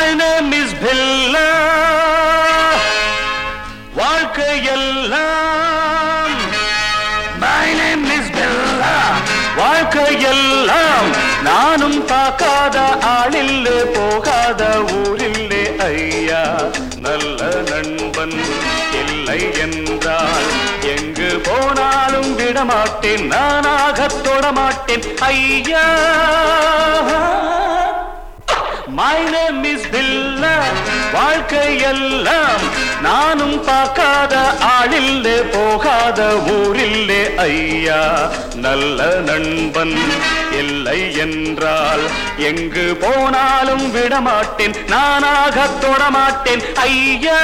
name is Billa வாழ்க்கையெல்லாம் My name is Billa வாழ்க்கையெல்லாம் நானும் பார்க்காத ஆளில்லே போகாத ஊரில்லே ஐயா நல்ல நண்பன் இல்லை என்றால் எங்கு போனாலும் விடமாட்டேன் நானாகத் தொடமாட்டேன் ஐயா மை நேம் இஸ் பில்லா வாழ்க்கையெல்லாம் நானும் பார்க்காத ஆளில்லே போகாத ஊரில்லே ஐயா நல்ல நண்பன் இல்லை என்றால் எங்கு போனாலும் விடமாட்டேன் நானாக தொடமாட்டேன் ஐயா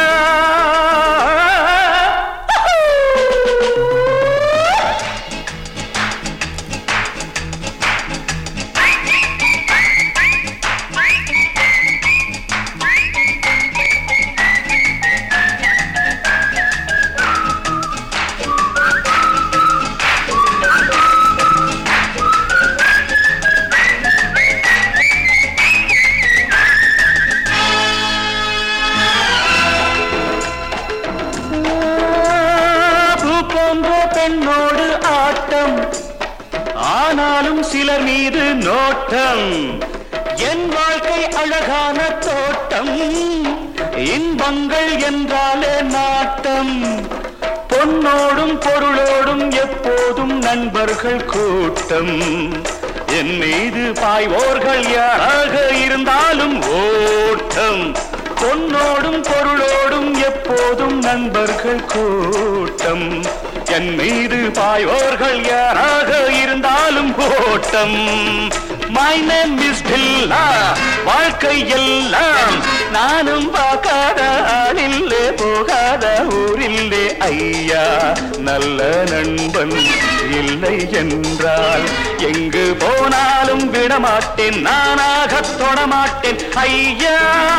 பூ போன்ற பெண்ணோடு ஆட்டம் ஆனாலும் சிலர் மீது நோட்டம் என் வாழ்க்கை அழகான தோட்டம் இன்பங்கள் என்றாலே நாட்டம் பொன்னோடும் பொருளோடும் எப்போதும் நண்பர்கள் கூட்டம் என் மீது பாய்வோர்கள் யாராக இருந்தாலும் ஓட்டம் பொன்னோடும் பொருளோடும் எப்போதும் நண்பர்கள் கூட்டம் என் மீது பாயோர்கள் யாராக இருந்தாலும் ஓட்டம் மை நேம் இஸ் பில்லா வாழ்க்கை எல்லாம் நானும் பார்க்காத ஆளில்லே போகாத ஊரில்லே ஐயா நல்ல நண்பன் இல்லை என்றால் எங்கு போனாலும் விடமாட்டேன் நானாக தொடமாட்டேன் ஐயா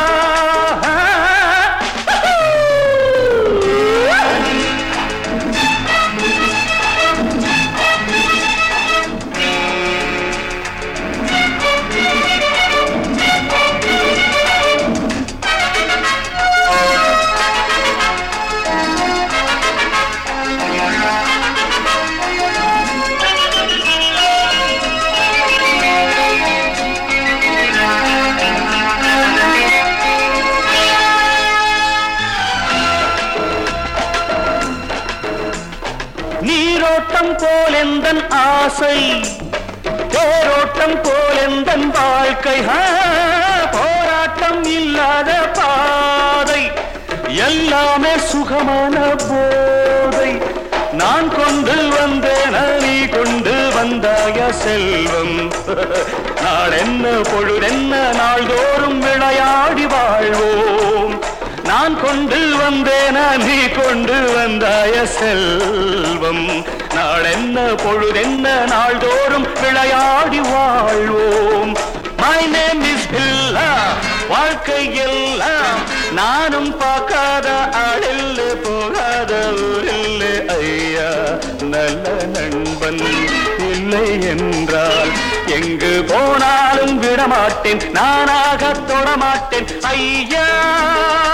நீரோட்டம் போல் எந்தன் ஆசை தேரோட்டம் போல் எந்தன் வாழ்க்கை ஆ, போராட்டம் இல்லாத பாதை எல்லாமே சுகமான போதை நான் கொண்டு வந்தேன் நீ கொண்டு வந்தாய செல்வம் நாளென்ன பொழுதென்ன நாள்தோறும் விளையாடி வாழ்வோம் நான் கொண்டு வந்தேன நீ கொண்டு வந்தாய செல்வம் நாளென்ன பொழுதென்ன நாள்தோறும் விளையாடி வாழ்வோம் மை நேம் இஸ் பில்லா வாழ்க்கை எல்லாம் நானும் பார்க்காத ஆளில்ல போகாத ஊரில்ல ஐயா நல்ல நண்பன் இல்லை என்றால் எங்கு போனாலும் விடமாட்டேன் நானாக தொடமாட்டேன் ஐயா